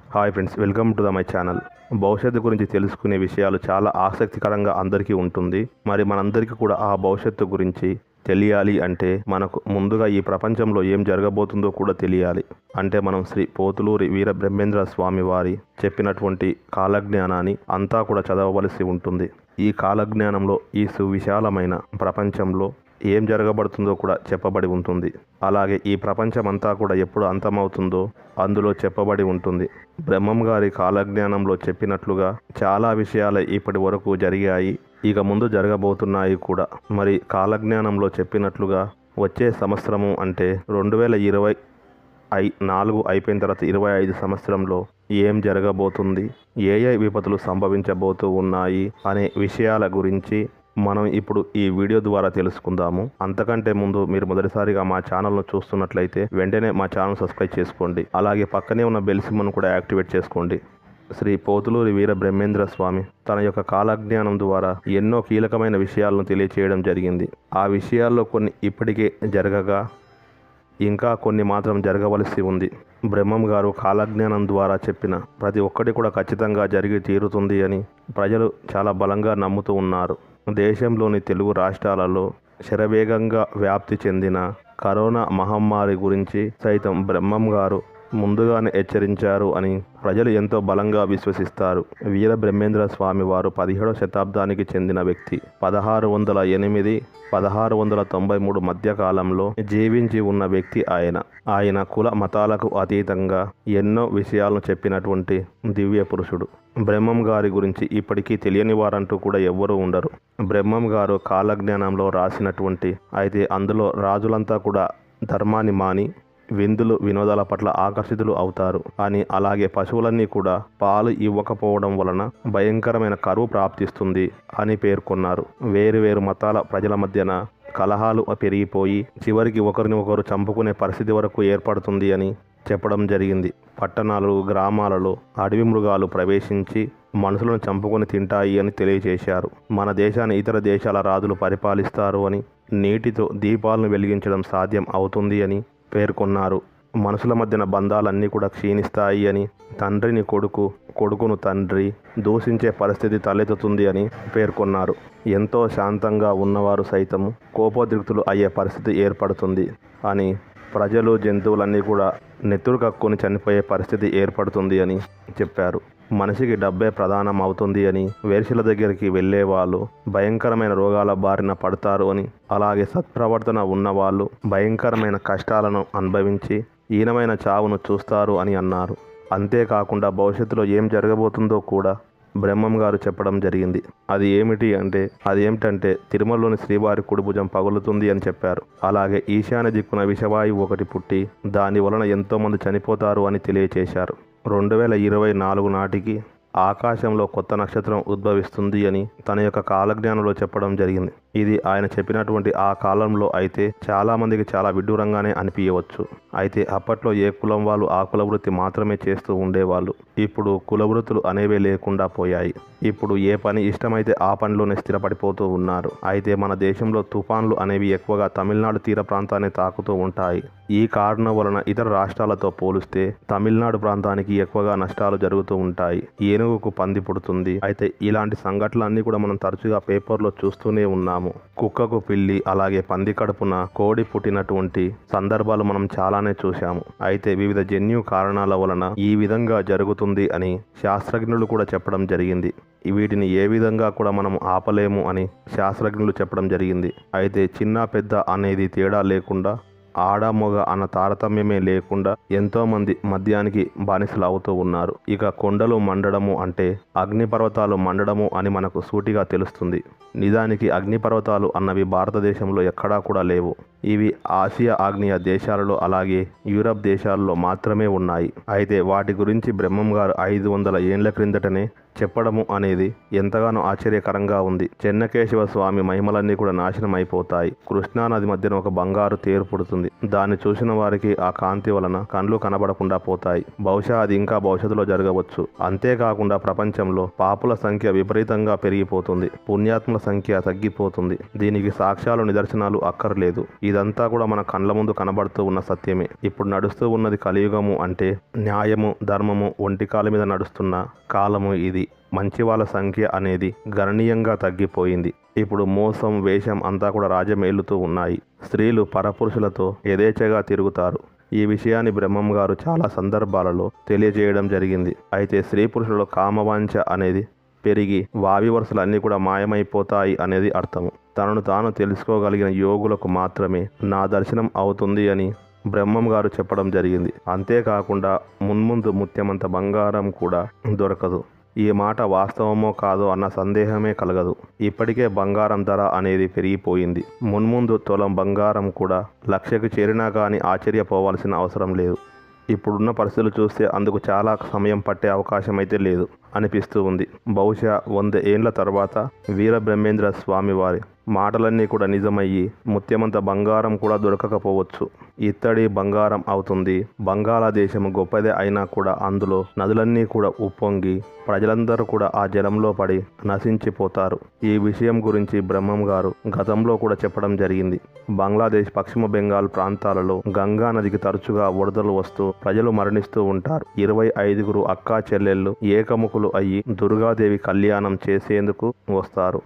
hi friends welcome to the my channel భవిష్యత్తు గురించి తెలుసుకునే విషయాలు చాలా ఆసక్తికరంగా అందరికీ ఉంటుంది మరి మనందరికీ కూడా ఆ భవిష్యత్తు గురించి తెలియాలి అంటే మనకు ముందుగా ఈ ప్రపంచంలో ఏం జరగబోతుందో కూడా తెలియాలి అంటే మనం శ్రీ పోతులూరి వీర బ్రహ్మేంద్ర స్వామి వారి చెప్పినటువంటి కాలజ్ఞానాన్ని అంతా కూడా చదవవలసి ఉంటుంది ఈ కాలజ్ఞానంలో ఈ సువిశాలమైన ప్రపంచంలో ఏం జరగబడుతుందో కూడా చెప్పబడి ఉంటుంది అలాగే ఈ ప్రపంచమంతా కూడా ఎప్పుడు అంతమవుతుందో అందులో చెప్పబడి ఉంటుంది బ్రహ్మం గారి కాలజ్ఞానంలో చెప్పినట్లుగా చాలా విషయాలు ఇప్పటి వరకు జరిగాయి ఇక ముందు జరగబోతున్నాయి కూడా మరి కాలజ్ఞానంలో చెప్పినట్లుగా వచ్చే సంవత్సరము అంటే రెండు వేల ఇరవై ఐ నాలుగు అయిపోయిన తర్వాత ఇరవై ఐదు సంవత్సరంలో ఏం జరగబోతుంది ఏ ఏ విపత్తులు సంభవించబోతూ ఉన్నాయి అనే విషయాల గురించి మనం ఇప్పుడు ఈ వీడియో ద్వారా తెలుసుకుందాము అంతకంటే ముందు మీరు మొదటిసారిగా మా ఛానల్ను చూస్తున్నట్లయితే వెంటనే మా ఛానల్ సబ్స్క్రైబ్ చేసుకోండి అలాగే పక్కనే ఉన్న బెల్ సిమ్ను కూడా యాక్టివేట్ చేసుకోండి శ్రీ పోతులూరి వీర బ్రహ్మేంద్ర స్వామి తన యొక్క కాలజ్ఞానం ద్వారా ఎన్నో కీలకమైన విషయాలను తెలియచేయడం జరిగింది ఆ విషయాల్లో కొన్ని ఇప్పటికే జరగగా ఇంకా కొన్ని మాత్రం జరగవలసి ఉంది బ్రహ్మం గారు కాలజ్ఞానం ద్వారా చెప్పిన ప్రతి ఒక్కటి కూడా ఖచ్చితంగా జరిగి తీరుతుంది అని ప్రజలు చాలా బలంగా నమ్ముతూ ఉన్నారు దేశంలోని తెలుగు రాష్ట్రాలలో శరవేగంగా వ్యాప్తి చెందిన కరోనా మహమ్మారి గురించి సైతం బ్రహ్మం గారు ముందుగానే హెచ్చరించారు అని ప్రజలు ఎంతో బలంగా విశ్వసిస్తారు వీర బ్రహ్మేంద్ర స్వామి వారు పదిహేడవ శతాబ్దానికి చెందిన వ్యక్తి పదహారు వందల ఎనిమిది పదహారు వందల తొంభై మూడు మధ్య కాలంలో జీవించి ఉన్న వ్యక్తి ఆయన ఆయన కుల మతాలకు అతీతంగా ఎన్నో విషయాలను చెప్పినటువంటి దివ్య పురుషుడు బ్రహ్మం గారి గురించి ఇప్పటికీ తెలియని వారంటూ కూడా ఎవ్వరూ ఉండరు బ్రహ్మం గారు కాలజ్ఞానంలో రాసినటువంటి అయితే అందులో రాజులంతా కూడా ధర్మాన్ని మాని విందులు వినోదాల పట్ల ఆకర్షితులు అవుతారు అని అలాగే పశువులన్నీ కూడా పాలు ఇవ్వకపోవడం వలన భయంకరమైన కరువు ప్రాప్తిస్తుంది అని పేర్కొన్నారు వేరు వేరు మతాల ప్రజల మధ్యన కలహాలు పెరిగిపోయి చివరికి ఒకరిని ఒకరు చంపుకునే పరిస్థితి వరకు ఏర్పడుతుంది అని చెప్పడం జరిగింది పట్టణాలు గ్రామాలలో అడవి మృగాలు ప్రవేశించి మనుషులను చంపుకొని తింటాయి అని తెలియజేశారు మన దేశాన్ని ఇతర దేశాల రాజులు పరిపాలిస్తారు అని నీటితో దీపాలను వెలిగించడం సాధ్యం అవుతుంది అని పేర్కొన్నారు మనుషుల మధ్యన బంధాలన్నీ కూడా క్షీణిస్తాయి అని తండ్రిని కొడుకు కొడుకును తండ్రి దూషించే పరిస్థితి తలెత్తుతుంది అని పేర్కొన్నారు ఎంతో శాంతంగా ఉన్నవారు సైతం కోపోద్రిక్తులు అయ్యే పరిస్థితి ఏర్పడుతుంది అని ప్రజలు జంతువులన్నీ కూడా నెత్తురు కక్కుని చనిపోయే పరిస్థితి ఏర్పడుతుంది అని చెప్పారు మనిషికి డబ్బే ప్రధానం అవుతుంది అని వేర్షల దగ్గరికి వెళ్ళే వాళ్ళు భయంకరమైన రోగాల బారిన పడతారు అని అలాగే సత్ప్రవర్తన ఉన్నవాళ్ళు భయంకరమైన కష్టాలను అనుభవించి ఈనమైన చావును చూస్తారు అని అన్నారు అంతేకాకుండా భవిష్యత్తులో ఏం జరగబోతుందో కూడా బ్రహ్మం గారు చెప్పడం జరిగింది అది ఏమిటి అంటే అది ఏమిటంటే తిరుమలలోని శ్రీవారి కుడి భుజం పగులుతుంది అని చెప్పారు అలాగే ఈశాన్య దిక్కున విషవాయువు ఒకటి పుట్టి దాని వలన ఎంతోమంది చనిపోతారు అని తెలియచేశారు రెండు వేల ఇరవై నాలుగు నాటికి ఆకాశంలో కొత్త నక్షత్రం ఉద్భవిస్తుంది అని తన యొక్క కాలజ్ఞానంలో చెప్పడం జరిగింది ఇది ఆయన చెప్పినటువంటి ఆ కాలంలో అయితే చాలా మందికి చాలా విడ్డూరంగానే అనిపించవచ్చు అయితే అప్పట్లో ఏ కులం వాళ్ళు ఆ కుల వృత్తి మాత్రమే చేస్తూ ఉండేవాళ్ళు ఇప్పుడు కుల వృత్తులు అనేవే లేకుండా పోయాయి ఇప్పుడు ఏ పని ఇష్టమైతే ఆ పనిలోనే స్థిరపడిపోతూ ఉన్నారు అయితే మన దేశంలో తుఫాన్లు అనేవి ఎక్కువగా తమిళనాడు తీర ప్రాంతాన్ని తాకుతూ ఉంటాయి ఈ కారణం వలన ఇతర రాష్ట్రాలతో పోలిస్తే తమిళనాడు ప్రాంతానికి ఎక్కువగా నష్టాలు జరుగుతూ ఉంటాయి ఏనుగుకు పంది పుడుతుంది అయితే ఇలాంటి సంఘటనలన్నీ కూడా మనం తరచుగా పేపర్లో చూస్తూనే ఉన్నాము కుక్కకు పిల్లి అలాగే పంది కడుపున కోడి పుట్టినటువంటి సందర్భాలు మనం చాలానే చూశాము అయితే వివిధ జన్యు కారణాల వలన ఈ విధంగా జరుగుతుంది అని శాస్త్రజ్ఞులు కూడా చెప్పడం జరిగింది వీటిని ఏ విధంగా కూడా మనం ఆపలేము అని శాస్త్రజ్ఞులు చెప్పడం జరిగింది అయితే చిన్న పెద్ద అనేది తేడా లేకుండా ఆడ మొగ అన్న తారతమ్యమే లేకుండా ఎంతోమంది మద్యానికి బానిసలు అవుతూ ఉన్నారు ఇక కొండలు మండడము అంటే అగ్నిపర్వతాలు మండడము అని మనకు సూటిగా తెలుస్తుంది నిజానికి అగ్నిపర్వతాలు అన్నవి భారతదేశంలో ఎక్కడా కూడా లేవు ఇవి ఆసియా ఆగ్నేయ దేశాలలో అలాగే యూరప్ దేశాలలో మాత్రమే ఉన్నాయి అయితే వాటి గురించి బ్రహ్మం గారు ఐదు వందల ఏండ్ల క్రిందటనే చెప్పడము అనేది ఎంతగానో ఆశ్చర్యకరంగా ఉంది చెన్నకేశవ స్వామి మహిమలన్నీ కూడా నాశనం అయిపోతాయి కృష్ణా నది మధ్యన ఒక బంగారు తేరు పుడుతుంది దాన్ని చూసిన వారికి ఆ కాంతి వలన కండ్లు కనబడకుండా పోతాయి బహుశా అది ఇంకా భవిష్యత్తులో జరగవచ్చు అంతేకాకుండా ప్రపంచంలో పాపుల సంఖ్య విపరీతంగా పెరిగిపోతుంది పుణ్యాత్ముల సంఖ్య తగ్గిపోతుంది దీనికి సాక్ష్యాలు నిదర్శనాలు అక్కర్లేదు ఇదంతా కూడా మన కండ్ల ముందు కనబడుతూ ఉన్న సత్యమే ఇప్పుడు నడుస్తూ ఉన్నది కలియుగము అంటే న్యాయము ధర్మము ఒంటికాల మీద నడుస్తున్న కాలము ఇది మంచి వాళ్ళ సంఖ్య అనేది గణనీయంగా తగ్గిపోయింది ఇప్పుడు మోసం వేషం అంతా కూడా రాజమేలుతూ ఉన్నాయి స్త్రీలు పరపురుషులతో యథేచ్ఛగా తిరుగుతారు ఈ విషయాన్ని బ్రహ్మం గారు చాలా సందర్భాలలో తెలియజేయడం జరిగింది అయితే స్త్రీ పురుషులలో కామవాంఛ అనేది పెరిగి వావి వరుసలు అన్నీ కూడా మాయమైపోతాయి అనేది అర్థము తనను తాను తెలుసుకోగలిగిన యోగులకు మాత్రమే నా దర్శనం అవుతుంది అని బ్రహ్మం గారు చెప్పడం జరిగింది అంతేకాకుండా మున్ముందు ముత్యమంత బంగారం కూడా దొరకదు ఈ మాట వాస్తవమో కాదో అన్న సందేహమే కలగదు ఇప్పటికే బంగారం ధర అనేది పెరిగిపోయింది మున్ముందు తులం బంగారం కూడా లక్షకు చేరినా కానీ ఆశ్చర్యపోవాల్సిన అవసరం లేదు ఇప్పుడున్న పరిస్థితులు చూస్తే అందుకు చాలా సమయం పట్టే అవకాశం అయితే లేదు అనిపిస్తూ ఉంది బహుశా వంద ఏండ్ల తర్వాత వీర బ్రహ్మేంద్ర స్వామి వారి మాటలన్నీ కూడా నిజమయ్యి ముత్యమంత బంగారం కూడా దొరకకపోవచ్చు ఇత్తడి బంగారం అవుతుంది బంగాళాదేశం గొప్పదే అయినా కూడా అందులో నదులన్నీ కూడా ఉప్పొంగి ప్రజలందరూ కూడా ఆ జలంలో పడి నశించిపోతారు ఈ విషయం గురించి బ్రహ్మం గారు గతంలో కూడా చెప్పడం జరిగింది బంగ్లాదేశ్ పశ్చిమ బెంగాల్ ప్రాంతాలలో గంగా నదికి తరచుగా వరదలు వస్తూ ప్రజలు మరణిస్తూ ఉంటారు ఇరవై ఐదుగురు అక్కా చెల్లెళ్ళు ఏకముఖులు అయ్యి దుర్గాదేవి కళ్యాణం చేసేందుకు వస్తారు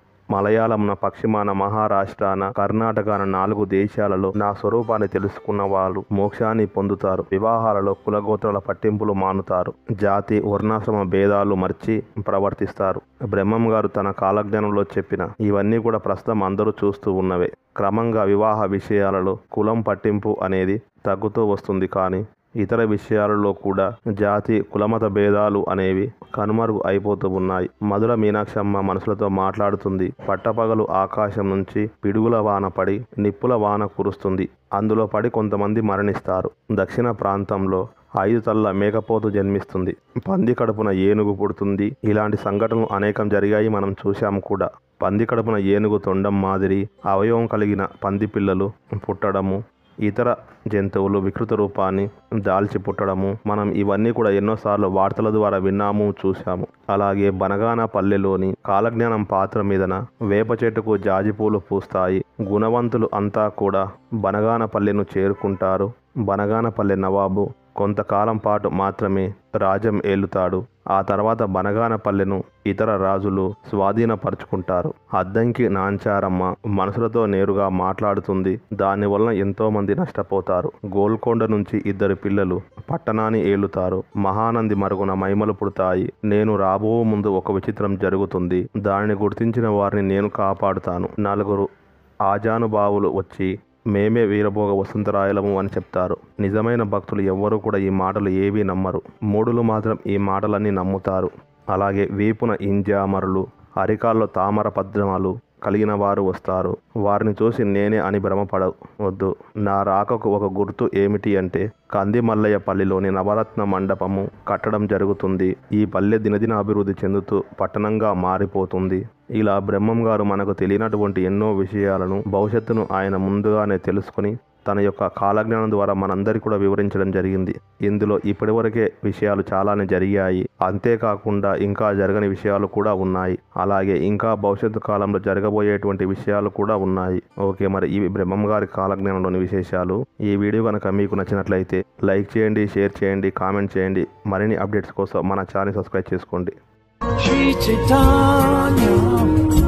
మలయాళంన పశ్చిమాన మహారాష్ట్రాన కర్ణాటకన నాలుగు దేశాలలో నా స్వరూపాన్ని తెలుసుకున్న వాళ్ళు మోక్షాన్ని పొందుతారు వివాహాలలో కులగోత్రాల పట్టింపులు మానుతారు జాతి వర్ణాశ్రమ భేదాలు మర్చి ప్రవర్తిస్తారు బ్రహ్మం గారు తన కాలజ్ఞానంలో చెప్పిన ఇవన్నీ కూడా ప్రస్తుతం అందరూ చూస్తూ ఉన్నవే క్రమంగా వివాహ విషయాలలో కులం పట్టింపు అనేది తగ్గుతూ వస్తుంది కానీ ఇతర విషయాలలో కూడా జాతి కులమత భేదాలు అనేవి కనుమరుగు అయిపోతూ ఉన్నాయి మధుర మీనాక్షమ్మ మనసులతో మాట్లాడుతుంది పట్టపగలు ఆకాశం నుంచి పిడుగుల వాన పడి నిప్పుల వాన కురుస్తుంది అందులో పడి కొంతమంది మరణిస్తారు దక్షిణ ప్రాంతంలో ఐదు తల్ల మేకపోతు జన్మిస్తుంది పంది కడుపున ఏనుగు పుడుతుంది ఇలాంటి సంఘటనలు అనేకం జరిగాయి మనం చూశాము కూడా పంది కడుపున ఏనుగు తొండం మాదిరి అవయవం కలిగిన పంది పిల్లలు పుట్టడము ఇతర జంతువులు వికృత రూపాన్ని దాల్చి పుట్టడము మనం ఇవన్నీ కూడా ఎన్నోసార్లు వార్తల ద్వారా విన్నాము చూశాము అలాగే బనగాన పల్లెలోని కాలజ్ఞానం పాత్ర మీదన వేప చెట్టుకు జాజిపూలు పూస్తాయి గుణవంతులు అంతా కూడా బనగానపల్లెను చేరుకుంటారు బనగానపల్లె నవాబు కొంతకాలం పాటు మాత్రమే రాజ్యం ఏలుతాడు ఆ తర్వాత బనగానపల్లెను ఇతర రాజులు స్వాధీనపరుచుకుంటారు అద్దంకి నాంచారమ్మ మనసులతో నేరుగా మాట్లాడుతుంది దానివలన ఎంతో మంది నష్టపోతారు గోల్కొండ నుంచి ఇద్దరు పిల్లలు పట్టణాన్ని ఏలుతారు మహానంది మరుగున మైమలు పుడతాయి నేను రాబో ముందు ఒక విచిత్రం జరుగుతుంది దానిని గుర్తించిన వారిని నేను కాపాడుతాను నలుగురు ఆజానుభావులు వచ్చి మేమే వీరభోగ వసంతరాయలము అని చెప్తారు నిజమైన భక్తులు ఎవ్వరూ కూడా ఈ మాటలు ఏవీ నమ్మరు మూడులు మాత్రం ఈ మాటలన్నీ నమ్ముతారు అలాగే వీపున ఇంజామరులు అరికాల్లో తామర పద్మాలు కలిగిన వారు వస్తారు వారిని చూసి నేనే అని భ్రమపడవద్దు నా రాకకు ఒక గుర్తు ఏమిటి అంటే కంది మల్లయ్య పల్లిలోని నవరత్న మండపము కట్టడం జరుగుతుంది ఈ పల్లె దినదిన అభివృద్ధి చెందుతూ పట్టణంగా మారిపోతుంది ఇలా బ్రహ్మం గారు మనకు తెలియనటువంటి ఎన్నో విషయాలను భవిష్యత్తును ఆయన ముందుగానే తెలుసుకొని తన యొక్క కాలజ్ఞానం ద్వారా మనందరికీ కూడా వివరించడం జరిగింది ఇందులో ఇప్పటివరకే విషయాలు చాలానే జరిగాయి అంతేకాకుండా ఇంకా జరగని విషయాలు కూడా ఉన్నాయి అలాగే ఇంకా భవిష్యత్తు కాలంలో జరగబోయేటువంటి విషయాలు కూడా ఉన్నాయి ఓకే మరి ఇవి బ్రహ్మం గారి కాలజ్ఞానంలోని విశేషాలు ఈ వీడియో కనుక మీకు నచ్చినట్లయితే లైక్ చేయండి షేర్ చేయండి కామెంట్ చేయండి మరిన్ని అప్డేట్స్ కోసం మన ఛానల్ సబ్స్క్రైబ్ చేసుకోండి Sri Chaitanya